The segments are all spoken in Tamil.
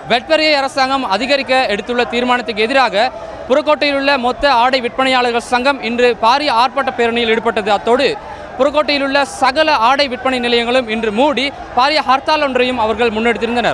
வெட்வரியை அரசாங்கம் அதிகரிக்க எடுத்துள்ள தீர்மானத்துக்கு எதிராக புறக்கோட்டையில் உள்ள மொத்த ஆடை விற்பனையாளர்கள் சங்கம் இன்று பாரிய ஆர்ப்பாட்ட பேரணியில் ஈடுபட்டது அத்தோடு புறக்கோட்டையில் உள்ள சகல ஆடை விற்பனை நிலையங்களும் இன்று மூடி பாரிய ஹர்த்தால் ஒன்றையும் அவர்கள் முன்னெடுத்திருந்தனர்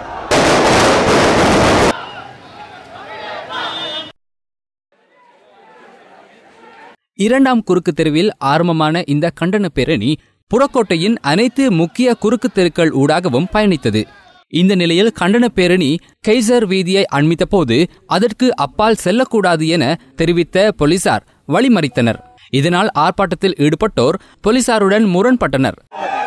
இரண்டாம் குறுக்கு தெருவில் ஆரம்பமான இந்த கண்டன பேரணி புறக்கோட்டையின் அனைத்து முக்கிய குறுக்கு தெருக்கள் ஊடாகவும் பயணித்தது இந்த நிலையில் கண்டன பேரணி கெய்சர் வீதியை அண்மித்த போது அதற்கு அப்பால் செல்லக்கூடாது என தெரிவித்த போலீசார் வழிமறித்தனர் இதனால் ஆர்ப்பாட்டத்தில் ஈடுபட்டோர் போலீசாருடன் முரண்பட்டனர்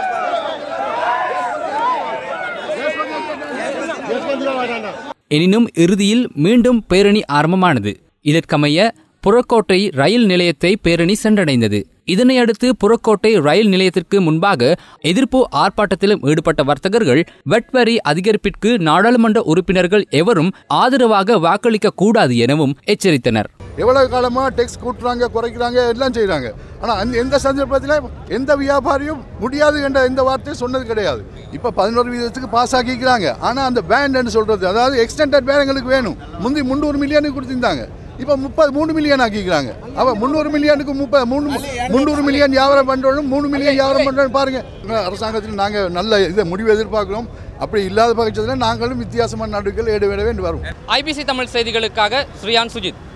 எனினும் இறுதியில் மீண்டும் பேரணி ஆரம்பமானது இதற்கமைய புறக்கோட்டை ரயில் நிலையத்தை பேரணி சென்றடைந்தது இதனையடுத்து புறக்கோட்டை ரயில் நிலையத்திற்கு முன்பாக எதிர்ப்பு ஆர்ப்பாட்டத்திலும் ஈடுபட்ட வர்த்தகர்கள் வெட்வரி அதிகரிப்பிற்கு நாடாளுமன்ற உறுப்பினர்கள் எவரும் ஆதரவாக வாக்களிக்க கூடாது எனவும் எச்சரித்தனர் எவ்வளவு காலமா டெக்ஸ் கூட்டுறாங்க குறைக்கிறாங்க எல்லாம் செய்றாங்க ஆனா அந்த எந்த சந்தர்ப்பத்தில் எந்த வியாபாரியும் முடியாது என்ற எந்த வார்த்தையும் சொன்னது கிடையாது இப்ப பதினோரு வீதத்துக்கு பாஸ் ஆக்கிக்கிறாங்க ஆனா அந்த பேண்ட் சொல்றது அதாவது எக்ஸ்டெண்டட் பேண்ட் எங்களுக்கு வேணும் முந்தி முந்நூறு மில்லியனுக்கு கொடுத்திருந்தாங்க இப்ப முப்பது மூணு மில்லியன் ஆக்கிக்கிறாங்க அவ முந்நூறு மில்லியனுக்கு முப்பது மூணு முந்நூறு மில்லியன் வியாபாரம் பண்றோம் மூணு மில்லியன் வியாபாரம் பண்றோம் பாருங்க அரசாங்கத்தில் நாங்க நல்ல இதை முடிவு எதிர்பார்க்கிறோம் அப்படி இல்லாத பட்சத்தில் நாங்களும் வித்தியாசமான நாடுகள் ஏடு வேட வேண்டும் வரும் ஐபிசி தமிழ் செய்திகளுக்காக ஸ்ரீயான் சுஜித்